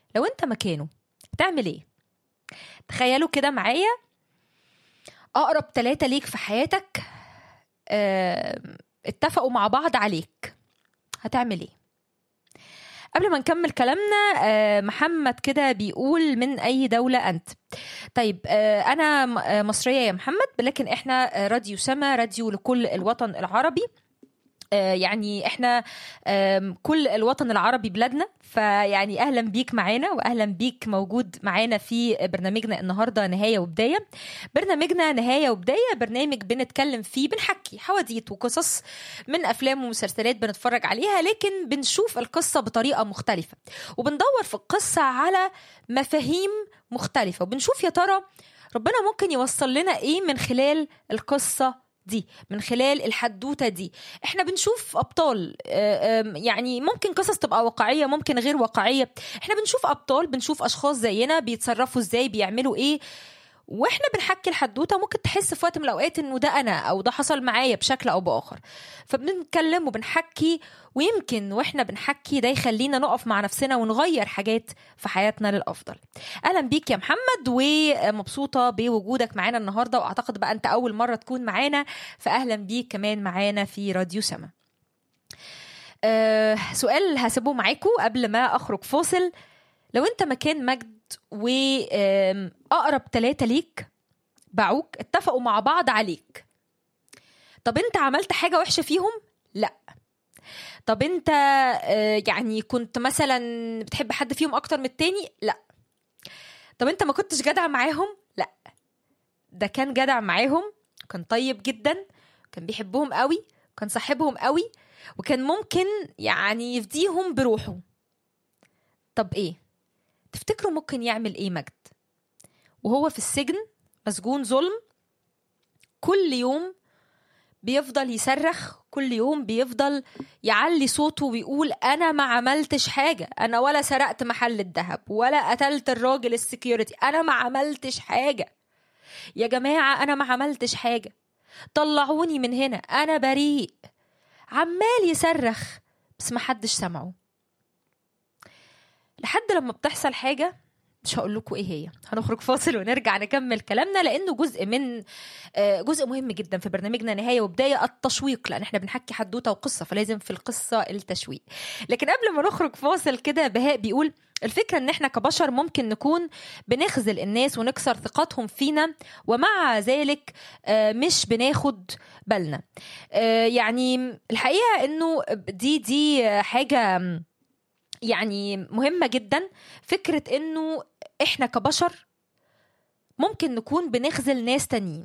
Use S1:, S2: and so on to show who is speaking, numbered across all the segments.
S1: لو انت مكانه تعمل ايه تخيلوا كده معايا اقرب ثلاثة ليك في حياتك آه، اتفقوا مع بعض عليك هتعمل ايه قبل ما نكمل كلامنا آه، محمد كده بيقول من اي دولة انت طيب آه، انا م- آه، مصرية يا محمد لكن احنا آه، راديو سما راديو لكل الوطن العربي آه، يعني احنا آم، كل الوطن العربي بلادنا فيعني اهلا بيك معانا واهلا بيك موجود معانا في برنامجنا النهارده نهايه وبدايه برنامجنا نهايه وبدايه برنامج بنتكلم فيه بنحكي حواديت وقصص من افلام ومسلسلات بنتفرج عليها لكن بنشوف القصه بطريقه مختلفه وبندور في القصه على مفاهيم مختلفه وبنشوف يا ترى ربنا ممكن يوصل لنا ايه من خلال القصه دي من خلال الحدوته دي احنا بنشوف ابطال آه، آم، يعني ممكن قصص تبقى واقعيه ممكن غير واقعيه احنا بنشوف ابطال بنشوف اشخاص زينا بيتصرفوا ازاي بيعملوا ايه واحنا بنحكي الحدوته ممكن تحس في وقت من الاوقات انه ده انا او ده حصل معايا بشكل او باخر فبنتكلم وبنحكي ويمكن واحنا بنحكي ده يخلينا نقف مع نفسنا ونغير حاجات في حياتنا للافضل اهلا بيك يا محمد ومبسوطه بوجودك معانا النهارده واعتقد بقى انت اول مره تكون معانا فاهلا بيك كمان معانا في راديو سما أه سؤال هسيبه معاكم قبل ما اخرج فاصل لو انت مكان مجد واقرب ثلاثه ليك باعوك اتفقوا مع بعض عليك طب انت عملت حاجه وحشه فيهم لا طب انت آه، يعني كنت مثلا بتحب حد فيهم اكتر من التاني لا طب انت ما كنتش جدع معاهم لا ده كان جدع معاهم كان طيب جدا كان بيحبهم قوي كان صاحبهم قوي وكان ممكن يعني يفديهم بروحه طب ايه تفتكروا ممكن يعمل ايه مجد وهو في السجن مسجون ظلم كل يوم بيفضل يصرخ كل يوم بيفضل يعلي صوته ويقول انا ما عملتش حاجه انا ولا سرقت محل الذهب ولا قتلت الراجل السكيورتي انا ما عملتش حاجه يا جماعه انا ما عملتش حاجه طلعوني من هنا انا بريء عمال يصرخ بس ما حدش سمعه لحد لما بتحصل حاجه مش هقول لكم ايه هي هنخرج فاصل ونرجع نكمل كلامنا لانه جزء من آه، جزء مهم جدا في برنامجنا نهايه وبدايه التشويق لان احنا بنحكي حدوته وقصه فلازم في القصه التشويق لكن قبل ما نخرج فاصل كده بهاء بيقول الفكرة ان احنا كبشر ممكن نكون بنخذل الناس ونكسر ثقتهم فينا ومع ذلك آه، مش بناخد بالنا آه، يعني الحقيقة انه دي دي حاجة يعني مهمة جدا فكرة انه احنا كبشر ممكن نكون بنخذل ناس تانيين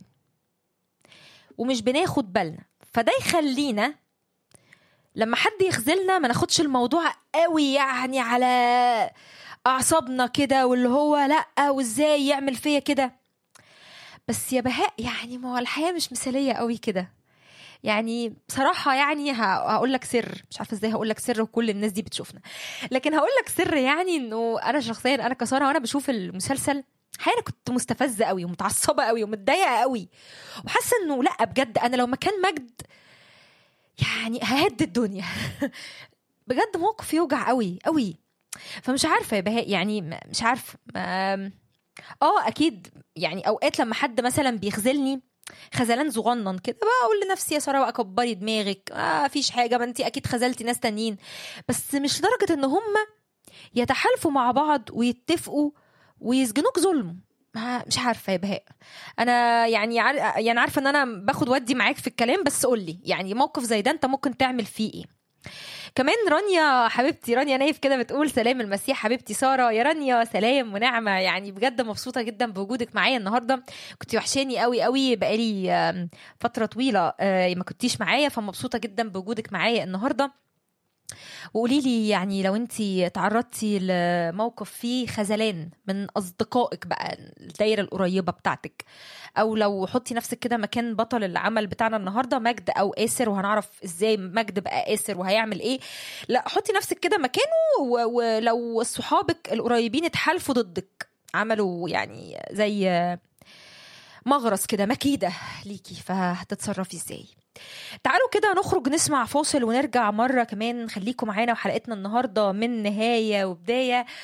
S1: ومش بناخد بالنا فده يخلينا لما حد يخذلنا ما ناخدش الموضوع قوي يعني على اعصابنا كده واللي هو لا وازاي يعمل فيا كده بس يا بهاء يعني ما هو الحياه مش مثاليه قوي كده يعني بصراحه يعني هقول لك سر مش عارفه ازاي هقول لك سر وكل الناس دي بتشوفنا لكن هقول لك سر يعني انه انا شخصيا انا كساره وانا بشوف المسلسل حقيقة كنت مستفزة قوي ومتعصبة قوي ومتضايقة قوي وحاسة انه لا بجد انا لو مكان مجد يعني ههد الدنيا بجد موقف يوجع قوي قوي فمش عارفة يا بهاء يعني م- مش عارفة م- اه اكيد يعني اوقات لما حد مثلا بيخذلني خذلان صغنن كده بقول لنفسي يا ساره بقى كبري دماغك ما فيش حاجه ما انت اكيد خذلتي ناس تانيين بس مش لدرجه ان هم يتحالفوا مع بعض ويتفقوا ويسجنوك ظلم ما- مش عارفه يا بهاء انا يعني عار... يعني عارفه ان انا باخد ودي معاك في الكلام بس قول لي يعني موقف زي ده انت ممكن تعمل فيه ايه كمان رانيا حبيبتي رانيا نايف كده بتقول سلام المسيح حبيبتي ساره يا رانيا سلام ونعمه يعني بجد مبسوطه جدا بوجودك معايا النهارده كنت وحشاني قوي قوي بقالي آم، فتره طويله آه، ما كنتيش معايا فمبسوطه جدا بوجودك معايا النهارده وقولي لي يعني لو انت تعرضتي لموقف فيه خذلان من اصدقائك بقى الدايره القريبه بتاعتك او لو حطي نفسك كده مكان بطل العمل بتاعنا النهارده مجد او اسر وهنعرف ازاي مجد بقى اسر وهيعمل ايه لا حطي نفسك كده مكانه و- ولو صحابك القريبين اتحالفوا ضدك عملوا يعني زي مغرز كده مكيده ليكي فهتتصرفي ازاي تعالوا كده نخرج نسمع فاصل ونرجع مرة كمان خليكم معانا وحلقتنا النهاردة من نهاية وبداية